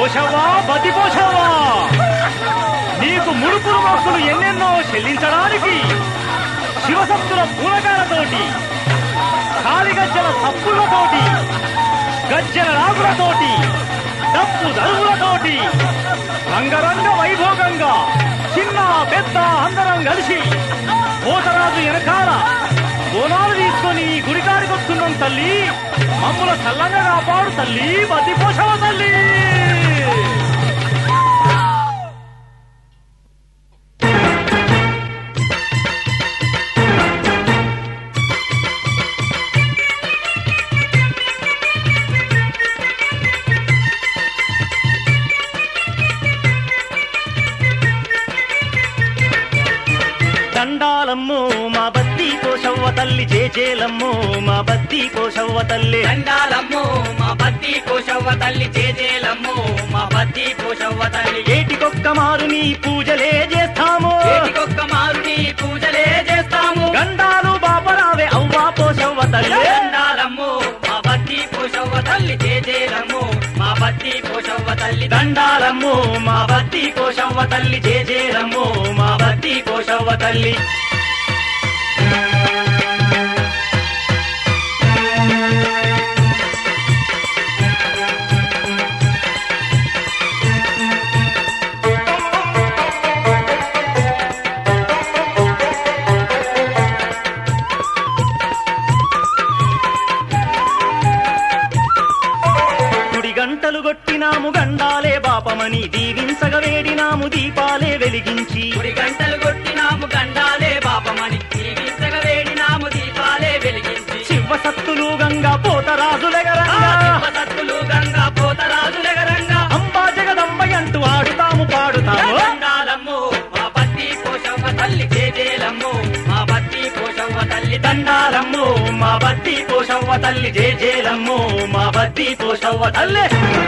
పోషవ్వా బతి పోషవ్వా నీకు ముడుపులు మొక్కులు ఎన్నెన్నో చెల్లించడానికి శివసత్తుల పూలకాలతోటి కాలిగజ్జల సప్పులతోటి గజ్జల రాగులతోటి డప్పు దరువులతోటి రంగరంగ వైభోగంగా చిన్న పెద్ద అందరం కలిసి పోతరాజు వెనకాల బోనాలు తీసుకొని ఈ గుడికాడికి వస్తున్నాం తల్లి మమ్ముల చల్లంగా కాపాడు తల్లి బతి పోషవ తల్లి దండాలమ్మో మా బత్తి పోషవ్వ తల్లి జేజేలమ్మో మా బత్తి పోషవ్వ తల్లి దండాలమ్మో మా బత్తి కోశవ్వ తల్లి చేజేలమ్మో మా బత్తి కోశవ్వ తల్లి ఏటికొక్క మారు నీ పూజలే చేస్తాము ఏటికొక్క మారుని పూజలే చేస్తాము గండాలు బాపరావే అవ్వా పోషవ్వ తల్లి దండాలమ్మో మా బత్తి కోశవ్వ తల్లి చేజేలమ్మో మా బత్తి కోశవ్వ తల్లి దండాలమ్మో మా బత్తి పోషవ్వ తల్లి జేజేలమ్మో మా బత్తి పోషవ్వ తల్లి గుడి గంటలు కొట్టినాము గండాలే బాపమని దీవించగ వేడినాము దీపాలే వెలిగించి గుడి గంటలు కొట్టినాము గండాలే బాపమని జీవించగ వేడినాము దీపాలే వెలిగించి శివ సత్తులు గంగా పోతరాజులెగరంగా సత్తులు గంగా పోతరాజులెగరంగా అంబా జగదంబ అంటూ ఆడుతాము పాడుతాము దండాలమ్మో మా బత్తి కోశవ్వ తల్లి చేజేలమ్మో మా బత్తి కోశవ్వ తల్లి దండాలమ్మో మా బత్తి పోషవ్వ తల్లి జేజేలమ్మో మా బత్తి పోషవ్వ తల్లి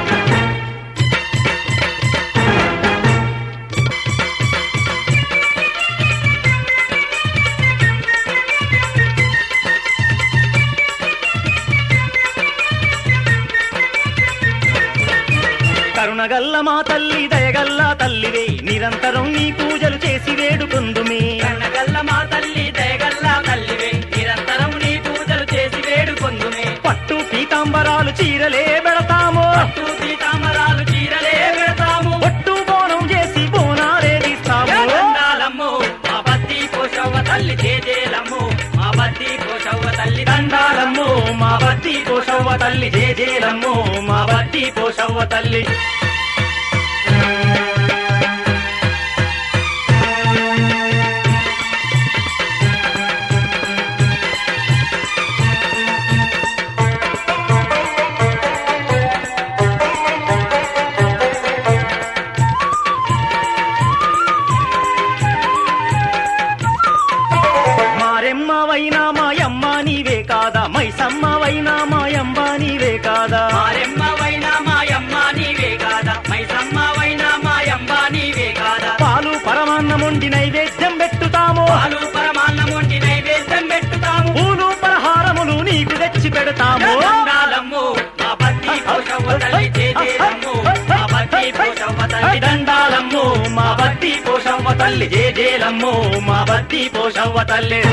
కరుణగల్ల మా తల్లి దయగల్ల తల్లివే నిరంతరం నీ పూజలు చేసి వేడుకొందుమే కన్నగల్ల మా తల్లి దయగల్ల తల్లివే నిరంతరం నీ పూజలు చేసి వేడుకొందుమే పట్టు పీతాంబరాలు చీరలే పెడతాము పట్టు పీతాంబరాలు చీరలే పెడతాము ఒట్టు బోనం చేసి బోనాలే తీస్తాము దండాలమ్మో మా బత్తి కోశవ్వ తల్లి చేజేలమ్మో మా బత్తి కోశవ్వ తల్లి దండాలమ్మో మా బత్తి పోషవ్వ తల్లి జేజేలమ్మో మా బత్తి పోషవ్వ తల్లి మారెమ్మవైనా మాయమ్మ నీవే కాదా మైసమ్మవైనా మాయమ్మ నీవే కాదా మారెమ్మవైనా మాయమ్మ నీవే కాదా మైసమ్మవైనా మాయమ్మ నీవే కాదా పాలు పరమాన్నముండి నైవేద్యం పెట్టుతాము పాలు పరమాన్నముండి నైవేద్యం పెట్టుతాము పూలు పలహారములు నీకు తెచ్చి పెడతాము దండాలమ్మో మా బత్తి కోశవ్వ తల్లి చేజేలమ్మో మా బత్తి కోశవ్వ తల్లి దండాలమ్మో మా బత్తి పోషవ్వ తల్లి జేజేలమ్మో మా బత్తి పోషవ్వ తల్లి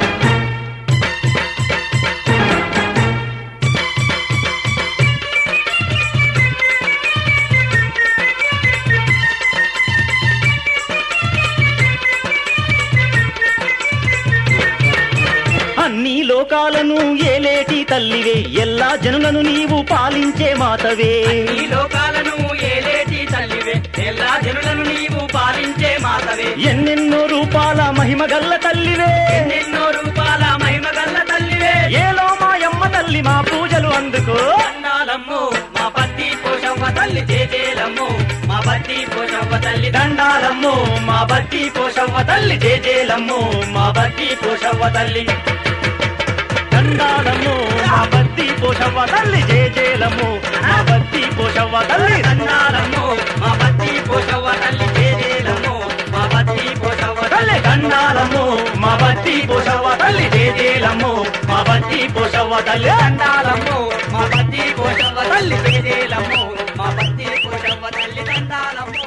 అన్ని లోకాలను ఏలేటి తల్లివే ఎల్లా జనులను నీవు పాలించే మాతవే ఈ లోకాలను ఏలేటి తల్లివే எல்லா జనులను నీవు పాలించే మాతవే ఎన్నెన్నో రూపాల మహిమగల్ల తల్లివే ఎన్నెన్నో రూపాల మహిమగల్ల తల్లివే ఏలో మాయమ్మ తల్లి మా పూజలు అందుకో దండాలమ్మో మా పత్తి పోషవ్వ తల్లి చేజేలమ్మో మా పత్తి పోషవ్వ తల్లి దండాలమ్మో మా బత్తి పోషవ్వ తల్లి జేజేలమ్మో మా బత్తి పోషవ్వ తల్లి దండాలమ్మో మా బత్తి పోషవ్వ తల్లి జేజేలమ్మో మా బత్తి పోషవ్వ తల్లి దండాలమ్మో మా పత్తి పోషవ్వ తల్లి చేజేలమ్మో మా పత్తి పోషవ్వ తల్లి దండాలమ్మో మా బత్తి పోషవ్వ తల్లి జేజేలమ్మో మా బత్తి పోషవ్వ తల్లి దండాలమ్మో మా పత్తి పోషవ్వ తల్లి చేజేలమ్మో మా పత్తి పోషవ్వ తల్లి దండాలమ్మో